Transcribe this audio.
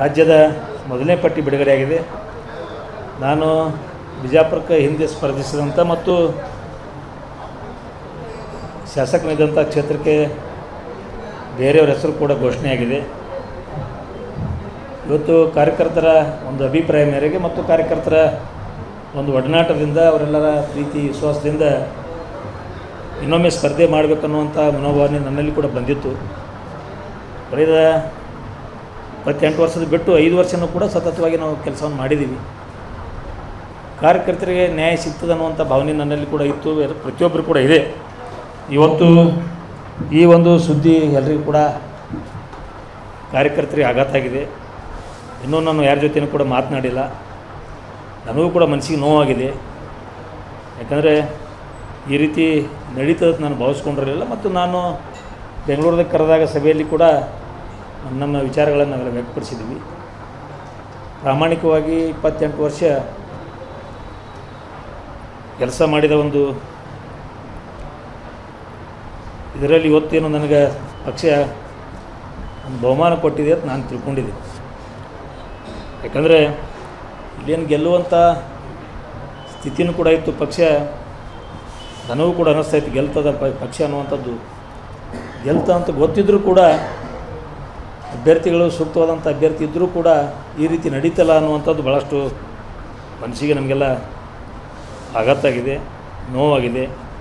ರಾಜ್ಯದ ಮೊದಲನೇ ಪಟ್ಟಿ ಬಿಡುಗಡೆಯಾಗಿದೆ ನಾನು ಬಿಜಾಪುರಕ್ಕೆ ಹಿಂದೆ ಸ್ಪರ್ಧಿಸಿದಂಥ ಮತ್ತು ಶಾಸಕನಿದ್ದಂಥ ಕ್ಷೇತ್ರಕ್ಕೆ ಬೇರೆಯವ್ರ ಹೆಸರು ಕೂಡ ಘೋಷಣೆಯಾಗಿದೆ ಇವತ್ತು ಕಾರ್ಯಕರ್ತರ ಒಂದು ಅಭಿಪ್ರಾಯ ಮೇರೆಗೆ ಮತ್ತು ಕಾರ್ಯಕರ್ತರ ಒಂದು ಒಡನಾಟದಿಂದ ಅವರೆಲ್ಲರ ಪ್ರೀತಿ ವಿಶ್ವಾಸದಿಂದ ಇನ್ನೊಮ್ಮೆ ಸ್ಪರ್ಧೆ ಮಾಡಬೇಕನ್ನುವಂಥ ಮನೋಭಾವನೆ ನನ್ನಲ್ಲಿ ಕೂಡ ಬಂದಿತ್ತು ಕಳೆದ ಇಪ್ಪತ್ತೆಂಟು ವರ್ಷದ ಬಿಟ್ಟು ಐದು ವರ್ಷನೂ ಕೂಡ ಸತತವಾಗಿ ನಾವು ಕೆಲಸವನ್ನು ಮಾಡಿದ್ದೀವಿ ಕಾರ್ಯಕರ್ತರಿಗೆ ನ್ಯಾಯ ಸಿಗ್ತದೆ ಅನ್ನುವಂಥ ಭಾವನೆ ನನ್ನಲ್ಲಿ ಕೂಡ ಇತ್ತು ಎಲ್- ಪ್ರತಿಯೊಬ್ಬರು ಕೂಡ ಇದೆ ಇವತ್ತು ಈ ಒಂದು ಸುದ್ದಿ ಎಲ್ರಿಗೂ ಕೂಡ ಕಾರ್ಯಕರ್ತರಿಗೆ ಆಘಾತ ಆಗಿದೆ ಇನ್ನೂ ನಾನು ಯಾರ ಜೊತೆನೂ ಕೂಡ ಮಾತನಾಡಿಲ್ಲ ನನಗೂ ಕೂಡ ಮನಸ್ಸಿಗೆ ನೋವಾಗಿದೆ ಯಾಕಂದರೆ ಈ ರೀತಿ ನಡೀತದೆ ನಾನು ಭಾವಿಸ್ಕೊಂಡಿರಲಿಲ್ಲ ಮತ್ತು ನಾನು ಬೆಂಗಳೂರದಾಗ ಕರೆದಾಗ ಸಭೆಯಲ್ಲಿ ಕೂಡ ನಮ್ಮ ವಿಚಾರಗಳನ್ನು ನಾವೆಲ್ಲ ವ್ಯಕ್ತಪಡಿಸಿದ್ದೀವಿ ಪ್ರಾಮಾಣಿಕವಾಗಿ ಇಪ್ಪತ್ತೆಂಟು ವರ್ಷ ಕೆಲಸ ಮಾಡಿದ ಒಂದು ಇದರಲ್ಲಿ ಇವತ್ತೇನು ನನಗೆ ಪಕ್ಷ ಒಂದು ಬಹುಮಾನ ಕೊಟ್ಟಿದೆ ಅಂತ ನಾನು ತಿಳ್ಕೊಂಡಿದ್ದೀನಿ ಯಾಕಂದರೆ ಇಲ್ಲೇನು ಗೆಲ್ಲುವಂಥ ಸ್ಥಿತಿನೂ ಕೂಡ ಇತ್ತು ಪಕ್ಷ ನನಗೂ ಕೂಡ ಅನ್ನಿಸ್ತಾ ಇತ್ತು ಗೆಲ್ತದ ಪ- ಪಕ್ಷ ಅನ್ನುವಂಥದ್ದು ಗೆಲ್ತ ಅಂತ ಗೊತ್ತಿದ್ದರೂ ಕೂಡ ಅಭ್ಯರ್ಥಿಗಳು ಸೂಕ್ತವಾದಂಥ ಅಭ್ಯರ್ಥಿ ಇದ್ದರೂ ಕೂಡ ಈ ರೀತಿ ನಡೀತಲ್ಲ ಅನ್ನುವಂಥದ್ದು ಭಾಳಷ್ಟು ಮನಸ್ಸಿಗೆ ನಮಗೆಲ್ಲ ಆಘಾತ ಆಗಿದೆ ನೋವಾಗಿದೆ